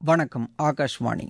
வணக்கம் ஆகாஷ்வாணி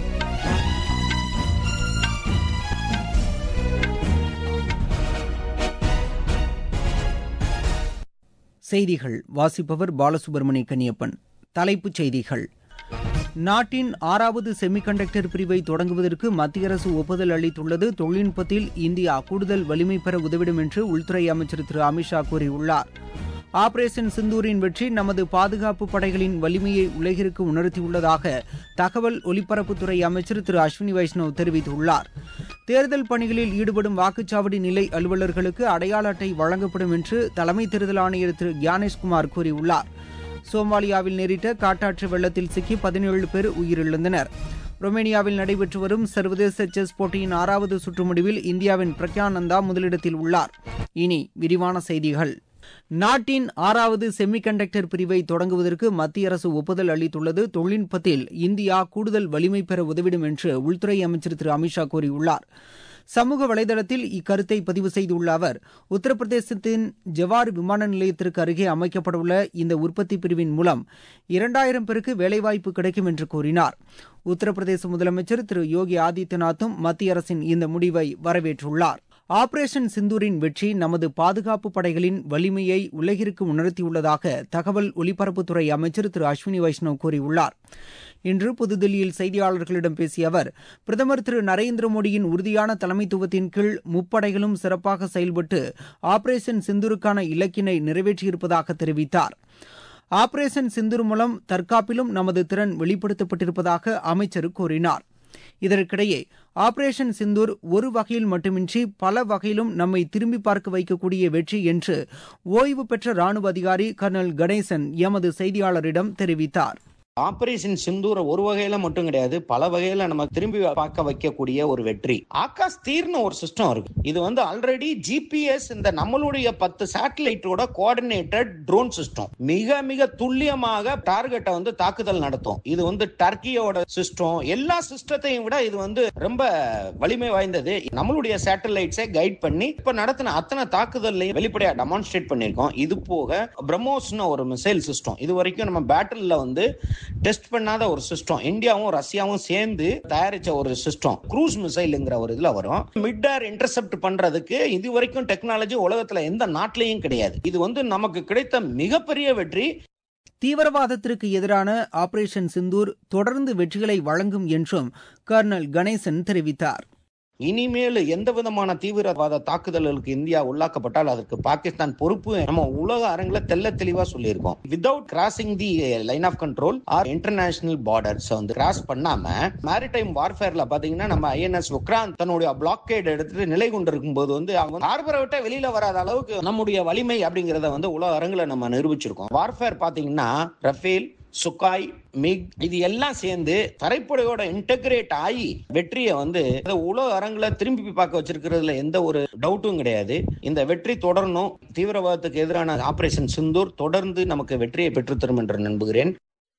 செய்திகள் வாசிப்பவர் பாலசுப்ரமணிய கன்னியப்பன் தலைப்புச் செய்திகள் நாட்டின் ஆறாவது செமிகண்டக்டர் பிரிவை தொடங்குவதற்கு மத்திய அரசு ஒப்புதல் அளித்துள்ளது தொழில்நுட்பத்தில் இந்தியா கூடுதல் வலிமை பெற உதவிடும் என்று உள்துறை அமைச்சர் திரு அமித்ஷா கூறியுள்ளார் ஆபரேஷன் சிந்தூரின் வெற்றி நமது பாதுகாப்பு படைகளின் வலிமையை உலகிற்கு உணர்த்தியுள்ளதாக தகவல் ஒலிபரப்புத்துறை அமைச்சர் திரு அஸ்வினி வைஷ்ணவ் தெரிவித்துள்ளார் தேர்தல் பணிகளில் ஈடுபடும் வாக்குச்சாவடி நிலை அலுவலர்களுக்கு அடையாள அட்டை வழங்கப்படும் என்று தலைமை தேர்தல் ஆணையர் திரு கியானேஷ்குமார் கூறியுள்ளார் சோமாலியாவில் நேரிட்ட காட்டாற்று வெள்ளத்தில் சிக்கி பதினேழு பேர் உயிரிழந்தனர் ரொமேனியாவில் நடைபெற்று வரும் சர்வதேச செஸ் போட்டியின் ஆறாவது சுற்று முடிவில் இந்தியாவின் பிரக்யானந்தா முதலிடத்தில் உள்ளார் இனி விரிவான செய்திகள் நாட்டின் ஆறாவது செமிகண்டக்டர் பிரிவை தொடங்குவதற்கு மத்திய அரசு ஒப்புதல் அளித்துள்ளது தொழில்நுட்பத்தில் இந்தியா கூடுதல் வலிமை பெற உதவிடும் என்று உள்துறை அமைச்சர் திரு அமித்ஷா கூறியுள்ளார் சமூக வலைதளத்தில் இக்கருத்தை பதிவு செய்துள்ள அவர் உத்தரப்பிரதேசத்தின் ஜவார் விமான நிலையத்திற்கு அருகே அமைக்கப்படவுள்ள இந்த உற்பத்தி பிரிவின் மூலம் இரண்டாயிரம் பேருக்கு வேலைவாய்ப்பு கிடைக்கும் என்று கூறினார் உத்தரப்பிரதேச முதலமைச்சர் திரு யோகி ஆதித்யநாத்தும் மத்திய அரசின் இந்த முடிவை வரவேற்றுள்ளார் ஆபரேஷன் சிந்தூரின் வெற்றி நமது பாதுகாப்பு படைகளின் வலிமையை உலகிற்கு உணர்த்தியுள்ளதாக தகவல் ஒலிபரப்புத்துறை அமைச்சர் திரு அஸ்வினி வைஷ்ணவ் கூறியுள்ளார் இன்று புதுதில்லியில் செய்தியாளர்களிடம் பேசிய அவர் பிரதமர் திரு நரேந்திர மோடியின் உறுதியான தலைமைத்துவத்தின் கீழ் முப்படைகளும் சிறப்பாக செயல்பட்டு ஆபரேஷன் சிந்தூருக்கான இலக்கினை நிறைவேற்றியிருப்பதாக தெரிவித்தார் ஆபரேஷன் சிந்தூர் மூலம் தற்காப்பிலும் நமது திறன் வெளிப்படுத்தப்பட்டிருப்பதாக அமைச்சர் கூறினார் இதற்கிடையே ஆபரேஷன் சிந்தூர் ஒரு வகையில் மட்டுமின்றி பல வகையிலும் நம்மை திரும்பி பார்க்க வைக்கக்கூடிய வெற்றி என்று ஓய்வு பெற்ற ராணுவ அதிகாரி கர்னல் கணேசன் எமது செய்தியாளரிடம் தெரிவித்தார் ஆபரேஷன் சிந்தூர ஒரு வகையில மட்டும் கிடையாது பல வகையில நம்ம திரும்பி பார்க்க வைக்கக்கூடிய ஒரு வெற்றி ஆகாஷ் தீர்னு ஒரு சிஸ்டம் இருக்கு இது வந்து ஆல்ரெடி ஜிபிஎஸ் இந்த நம்மளுடைய பத்து சேட்டலைட்டோட கோஆர்டினேட்டட் ட்ரோன் சிஸ்டம் மிக மிக துல்லியமாக டார்கெட்டை வந்து தாக்குதல் நடத்தும் இது வந்து டர்க்கியோட சிஸ்டம் எல்லா சிஸ்டத்தையும் விட இது வந்து ரொம்ப வலிமை வாய்ந்தது நம்மளுடைய சேட்டலைட்ஸை கைட் பண்ணி இப்ப நடத்தின அத்தனை தாக்குதல்லையும் வெளிப்படையா டெமான்ஸ்ட்ரேட் பண்ணிருக்கோம் இது போக பிரம்மோஸ்னு ஒரு மிசைல் சிஸ்டம் இது வரைக்கும் நம்ம பேட்டில் வந்து டெஸ்ட் பண்ணாத ஒரு சிஸ்டம் இந்தியாவும் ரஷ்யாவும் சேர்ந்து தயாரிச்ச ஒரு சிஸ்டம் க்ரூஸ் மிசைலுங்கிற ஒரு இதுல வரும் மிட் ஏர் இன்டர்செப்ட் பண்றதுக்கு இது வரைக்கும் டெக்னாலஜி உலகத்துல எந்த நாட்டிலையும் கிடையாது இது வந்து நமக்கு கிடைத்த மிகப்பெரிய வெற்றி தீவிரவாதத்திற்கு எதிரான ஆபரேஷன் சிந்தூர் தொடர்ந்து வெற்றிகளை வழங்கும் என்றும் கர்னல் கணேசன் தெரிவித்தார் இனிமேல் எந்த விதமான தீவிரவாத தாக்குதல்களுக்கு இந்தியா உள்ளாக்கப்பட்டால் அதற்கு பாகிஸ்தான் பொறுப்பு நம்ம உலக அரங்குல தெல்ல தெளிவா சொல்லியிருக்கோம் without crossing the line of control or international borders வந்து கிராஸ் பண்ணாம மேரிடைம் வார்ஃபேர்ல பாத்தீங்கன்னா நம்ம ஐஎன்எஸ் உக்ரான் தன்னுடைய பிளாக்கேட் எடுத்துட்டு நிலை கொண்டிருக்கும் போது வந்து அவங்க ஹார்பரை விட்ட வெளியில வராத அளவுக்கு நம்முடைய வலிமை அப்படிங்கறத வந்து உலக அரங்குல நம்ம நிரூபிச்சிருக்கோம் வார்ஃபேர் பாத்தீங்கன்னா ரஃபேல் சுக்காய் மிக் இது எல்லாம் சேர்ந்து தரைப்படையோட இன்டகிரேட் ஆகி வெற்றியை வந்து உலக அரங்குல திரும்பி பார்க்க வச்சிருக்கிறதுல எந்த ஒரு டவுட்டும் கிடையாது இந்த வெற்றி தொடரணும் தீவிரவாதத்துக்கு எதிரான ஆபரேஷன் சிந்தூர் தொடர்ந்து நமக்கு வெற்றியை பெற்றுத்தரும் என்று நம்புகிறேன்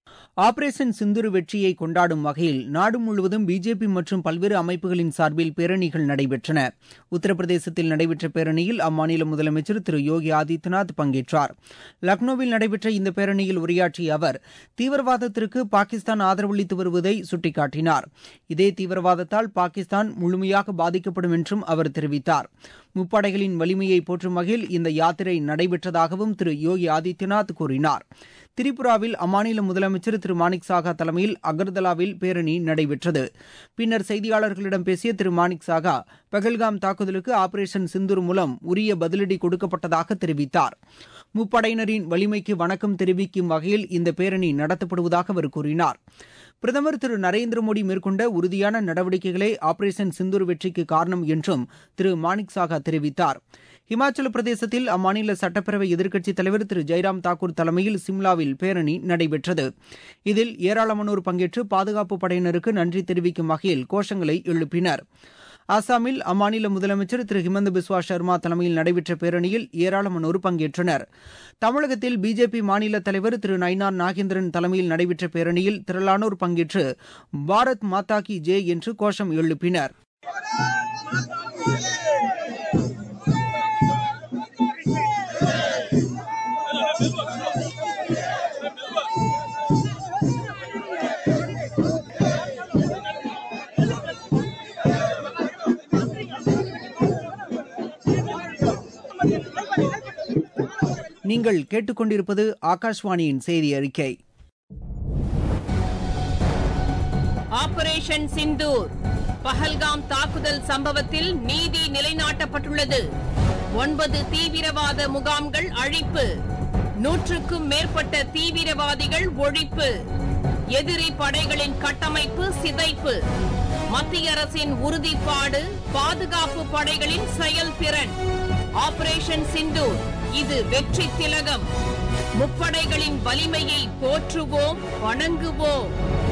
ஆபரேஷன் சிந்துரு வெற்றியை கொண்டாடும் வகையில் நாடு முழுவதும் பிஜேபி மற்றும் பல்வேறு அமைப்புகளின் சார்பில் பேரணிகள் நடைபெற்றன உத்தரப்பிரதேசத்தில் நடைபெற்ற பேரணியில் அம்மாநில முதலமைச்சர் திரு யோகி ஆதித்யநாத் பங்கேற்றார் லக்னோவில் நடைபெற்ற இந்த பேரணியில் உரையாற்றிய அவர் தீவிரவாதத்திற்கு பாகிஸ்தான் ஆதரவளித்து வருவதை சுட்டிக்காட்டினார் இதே தீவிரவாதத்தால் பாகிஸ்தான் முழுமையாக பாதிக்கப்படும் என்றும் அவர் தெரிவித்தார் முப்படைகளின் வலிமையை போற்றும் வகையில் இந்த யாத்திரை நடைபெற்றதாகவும் திரு யோகி ஆதித்யநாத் கூறினார் திரிபுராவில் அம்மாநில முதலமைச்சர் திரு மாணிக் சாகா தலைமையில் அகர்தலாவில் பேரணி நடைபெற்றது பின்னர் செய்தியாளர்களிடம் பேசிய திரு மாணிக் சாகா பகல்காம் தாக்குதலுக்கு ஆபரேஷன் சிந்தூர் மூலம் உரிய பதிலடி கொடுக்கப்பட்டதாக தெரிவித்தார் முப்படையினரின் வலிமைக்கு வணக்கம் தெரிவிக்கும் வகையில் இந்த பேரணி நடத்தப்படுவதாக அவர் கூறினார் பிரதமர் திரு நரேந்திர மோடி மேற்கொண்ட உறுதியான நடவடிக்கைகளே ஆபரேஷன் சிந்தூர் வெற்றிக்கு காரணம் என்றும் திரு மாணிக் சாகா தெரிவித்தார் இமாச்சல பிரதேசத்தில் அம்மாநில சட்டப்பேரவை எதிர்க்கட்சித் தலைவர் திரு ஜெய்ராம் தாக்கூர் தலைமையில் சிம்லாவில் பேரணி நடைபெற்றது இதில் ஏராளமானோர் பங்கேற்று பாதுகாப்பு படையினருக்கு நன்றி தெரிவிக்கும் வகையில் கோஷங்களை எழுப்பினர் அசாமில் அம்மாநில முதலமைச்சர் திரு ஹிமந்த பிஸ்வா சர்மா தலைமையில் நடைபெற்ற பேரணியில் ஏராளமானோர் பங்கேற்றனர் தமிழகத்தில் பிஜேபி மாநில தலைவர் திரு நயினார் நாகேந்திரன் தலைமையில் நடைபெற்ற பேரணியில் திரளானோர் பங்கேற்று பாரத் மாதா கி ஜே என்று கோஷம் எழுப்பினர் நீங்கள் கேட்டுக்கொண்டிருப்பது ஆகாஷ்வாணியின் செய்தி அறிக்கை ஆபரேஷன் சிந்தூர் பஹல்காம் தாக்குதல் சம்பவத்தில் நீதி நிலைநாட்டப்பட்டுள்ளது ஒன்பது தீவிரவாத முகாம்கள் அழிப்பு நூற்றுக்கும் மேற்பட்ட தீவிரவாதிகள் ஒழிப்பு எதிரி படைகளின் கட்டமைப்பு சிதைப்பு மத்திய அரசின் உறுதிப்பாடு பாதுகாப்பு படைகளின் செயல்திறன் ஆபரேஷன் சிந்தூர் இது வெற்றி திலகம் முப்படைகளின் வலிமையை போற்றுவோம் வணங்குவோம்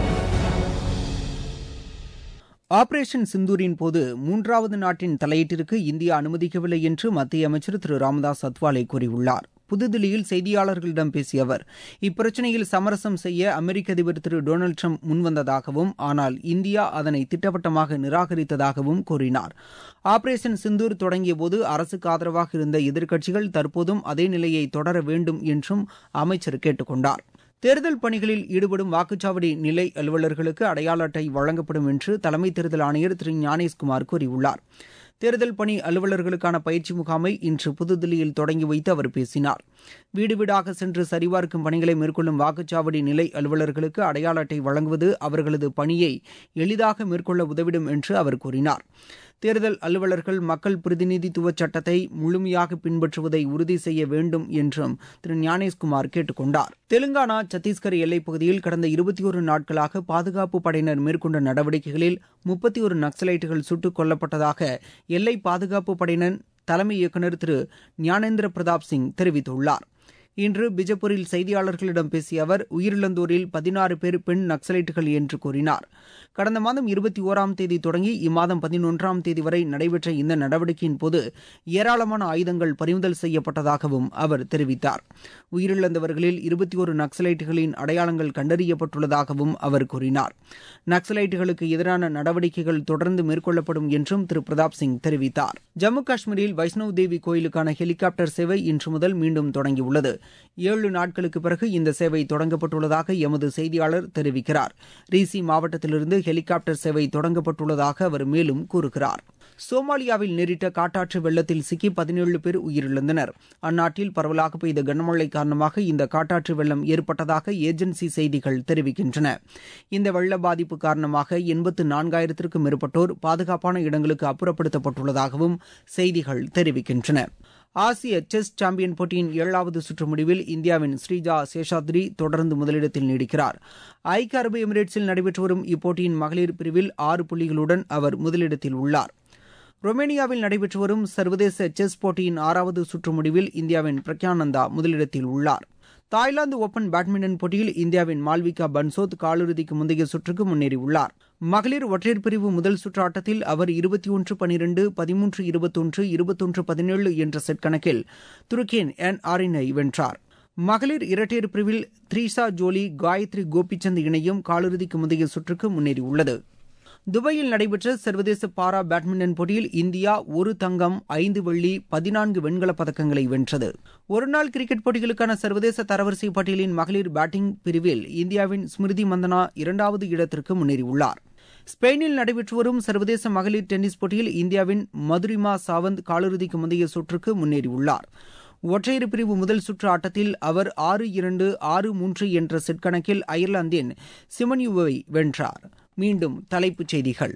ஆபரேஷன் சிந்தூரின் போது மூன்றாவது நாட்டின் தலையீட்டிற்கு இந்தியா அனுமதிக்கவில்லை என்று மத்திய அமைச்சர் திரு ராமதாஸ் அத்வாலே கூறியுள்ளார் புதுதில்லியில் செய்தியாளர்களிடம் பேசிய அவர் இப்பிரச்சினையில் சமரசம் செய்ய அமெரிக்க அதிபர் திரு டொனால்டு ட்ரம்ப் முன்வந்ததாகவும் ஆனால் இந்தியா அதனை திட்டவட்டமாக நிராகரித்ததாகவும் கூறினார் ஆபரேஷன் சிந்தூர் தொடங்கியபோது அரசுக்கு ஆதரவாக இருந்த எதிர்க்கட்சிகள் தற்போதும் அதே நிலையை தொடர வேண்டும் என்றும் அமைச்சர் கேட்டுக் கொண்டார் தேர்தல் பணிகளில் ஈடுபடும் வாக்குச்சாவடி நிலை அலுவலர்களுக்கு அடையாள அட்டை வழங்கப்படும் என்று தலைமை தேர்தல் ஆணையர் திரு ஞானேஷ்குமார் கூறியுள்ளார் தேர்தல் பணி அலுவலர்களுக்கான பயிற்சி முகாமை இன்று புதுதில்லியில் தொடங்கி வைத்து அவர் பேசினார் வீடு வீடாக சென்று சரிபார்க்கும் பணிகளை மேற்கொள்ளும் வாக்குச்சாவடி நிலை அலுவலர்களுக்கு அடையாள அட்டை வழங்குவது அவர்களது பணியை எளிதாக மேற்கொள்ள உதவிடும் என்று அவர் கூறினார் தேர்தல் அலுவலர்கள் மக்கள் பிரதிநிதித்துவ சட்டத்தை முழுமையாக பின்பற்றுவதை உறுதி செய்ய வேண்டும் என்றும் திரு ஞானேஷ்குமார் கேட்டுக் கொண்டார் தெலுங்கானா சத்தீஸ்கர் எல்லைப் பகுதியில் கடந்த இருபத்தி ஒரு நாட்களாக பாதுகாப்பு படையினர் மேற்கொண்ட நடவடிக்கைகளில் முப்பத்தி ஒரு நக்சலைட்டுகள் சுட்டுக் கொல்லப்பட்டதாக எல்லை பாதுகாப்பு படையினர் தலைமை இயக்குநர் திரு ஞானேந்திர பிரதாப் சிங் தெரிவித்துள்ளார் இன்று பிஜப்பூரில் செய்தியாளர்களிடம் பேசிய அவர் உயிரிழந்தோரில் பதினாறு பேர் பெண் நக்சலைட்டுகள் என்று கூறினார் கடந்த மாதம் இருபத்தி ஓராம் தேதி தொடங்கி இம்மாதம் பதினொன்றாம் தேதி வரை நடைபெற்ற இந்த நடவடிக்கையின் போது ஏராளமான ஆயுதங்கள் பறிமுதல் செய்யப்பட்டதாகவும் அவர் தெரிவித்தார் உயிரிழந்தவர்களில் இருபத்தி ஒரு நக்சலைட்டுகளின் அடையாளங்கள் கண்டறியப்பட்டுள்ளதாகவும் அவர் கூறினார் நக்சலைட்டுகளுக்கு எதிரான நடவடிக்கைகள் தொடர்ந்து மேற்கொள்ளப்படும் என்றும் திரு பிரதாப் சிங் தெரிவித்தார் ஜம்மு காஷ்மீரில் வைஷ்ணவ் தேவி கோயிலுக்கான ஹெலிகாப்டர் சேவை இன்று முதல் மீண்டும் தொடங்கியுள்ளது ஏழு நாட்களுக்கு பிறகு இந்த சேவை தொடங்கப்பட்டுள்ளதாக எமது செய்தியாளர் தெரிவிக்கிறார் ரீசி மாவட்டத்திலிருந்து ஹெலிகாப்டர் சேவை தொடங்கப்பட்டுள்ளதாக அவர் மேலும் கூறுகிறார் சோமாலியாவில் நேரிட்ட காட்டாற்று வெள்ளத்தில் சிக்கி பதினேழு பேர் உயிரிழந்தனர் அந்நாட்டில் பரவலாக பெய்த கனமழை காரணமாக இந்த காட்டாற்று வெள்ளம் ஏற்பட்டதாக ஏஜென்சி செய்திகள் தெரிவிக்கின்றன இந்த வெள்ள பாதிப்பு காரணமாக எண்பத்து நான்காயிரத்திற்கும் மேற்பட்டோர் பாதுகாப்பான இடங்களுக்கு அப்புறப்படுத்தப்பட்டுள்ளதாகவும் செய்திகள் தெரிவிக்கின்றன ஆசிய செஸ் சாம்பியன் போட்டியின் ஏழாவது சுற்று முடிவில் இந்தியாவின் ஸ்ரீஜா சேஷாத்ரி தொடர்ந்து முதலிடத்தில் நீடிக்கிறார் ஐக்கிய அரபு எமிரேட்ஸில் நடைபெற்று வரும் இப்போட்டியின் மகளிர் பிரிவில் ஆறு புள்ளிகளுடன் அவர் முதலிடத்தில் உள்ளார் ரொமேனியாவில் நடைபெற்று வரும் சர்வதேச செஸ் போட்டியின் ஆறாவது சுற்று முடிவில் இந்தியாவின் பிரக்யானந்தா முதலிடத்தில் உள்ளார் தாய்லாந்து ஓபன் பேட்மிண்டன் போட்டியில் இந்தியாவின் மால்விகா பன்சோத் காலிறுதிக்கு முந்தைய சுற்றுக்கு முன்னேறியுள்ளார் மகளிர் ஒற்றையர் பிரிவு முதல் சுற்று ஆட்டத்தில் அவர் இருபத்தி ஒன்று பனிரெண்டு பதிமூன்று இருபத்தொன்று இருபத்தொன்று பதினேழு என்ற செட் கணக்கில் துருக்கியின் என் ஆரினை வென்றார் மகளிர் இரட்டையர் பிரிவில் த்ரீசா ஜோலி காயத்ரி கோபிச்சந்த் இணையும் காலிறுதிக்கு முந்தைய சுற்றுக்கு முன்னேறியுள்ளது துபாயில் நடைபெற்ற சர்வதேச பாரா பேட்மிண்டன் போட்டியில் இந்தியா ஒரு தங்கம் ஐந்து வெள்ளி பதினான்கு வெண்கலப் பதக்கங்களை வென்றது ஒருநாள் கிரிக்கெட் போட்டிகளுக்கான சர்வதேச தரவரிசை பட்டியலின் மகளிர் பேட்டிங் பிரிவில் இந்தியாவின் ஸ்மிருதி மந்தனா இரண்டாவது இடத்திற்கு முன்னேறியுள்ளார் ஸ்பெயினில் நடைபெற்று வரும் சர்வதேச மகளிர் டென்னிஸ் போட்டியில் இந்தியாவின் மதுரிமா சாவந்த் காலிறுதிக்கு முந்தைய சுற்றுக்கு முன்னேறியுள்ளார் ஒற்றையர் பிரிவு முதல் சுற்று ஆட்டத்தில் அவர் ஆறு இரண்டு ஆறு மூன்று என்ற செட் கணக்கில் அயர்லாந்தின் சிமன்யுவை வென்றார் மீண்டும் தலைப்புச் செய்திகள்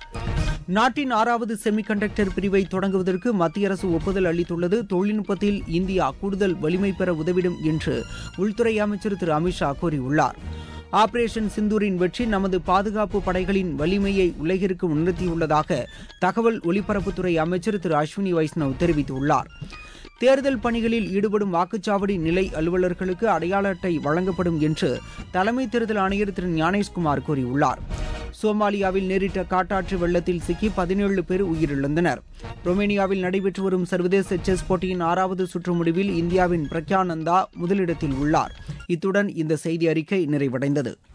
நாட்டின் ஆறாவது செமிகண்டக்டர் பிரிவை தொடங்குவதற்கு மத்திய அரசு ஒப்புதல் அளித்துள்ளது தொழில்நுட்பத்தில் இந்தியா கூடுதல் வலிமை பெற உதவிடும் என்று உள்துறை அமைச்சர் திரு அமித்ஷா கூறியுள்ளார் ஆபரேஷன் சிந்தூரின் வெற்றி நமது பாதுகாப்பு படைகளின் வலிமையை உலகிற்கு உணர்த்தியுள்ளதாக தகவல் ஒலிபரப்புத்துறை அமைச்சர் திரு அஸ்வினி வைஷ்ணவ் தெரிவித்துள்ளார் தேர்தல் பணிகளில் ஈடுபடும் வாக்குச்சாவடி நிலை அலுவலர்களுக்கு அடையாள அட்டை வழங்கப்படும் என்று தலைமை தேர்தல் ஆணையர் திரு ஞானேஷ்குமார் கூறியுள்ளார் சோமாலியாவில் நேரிட்ட காட்டாற்று வெள்ளத்தில் சிக்கி பதினேழு பேர் உயிரிழந்தனர் ரொமேனியாவில் நடைபெற்று வரும் சர்வதேச செஸ் போட்டியின் ஆறாவது சுற்று முடிவில் இந்தியாவின் பிரக்யானந்தா முதலிடத்தில் உள்ளார் இத்துடன் இந்த செய்தி அறிக்கை நிறைவடைந்தது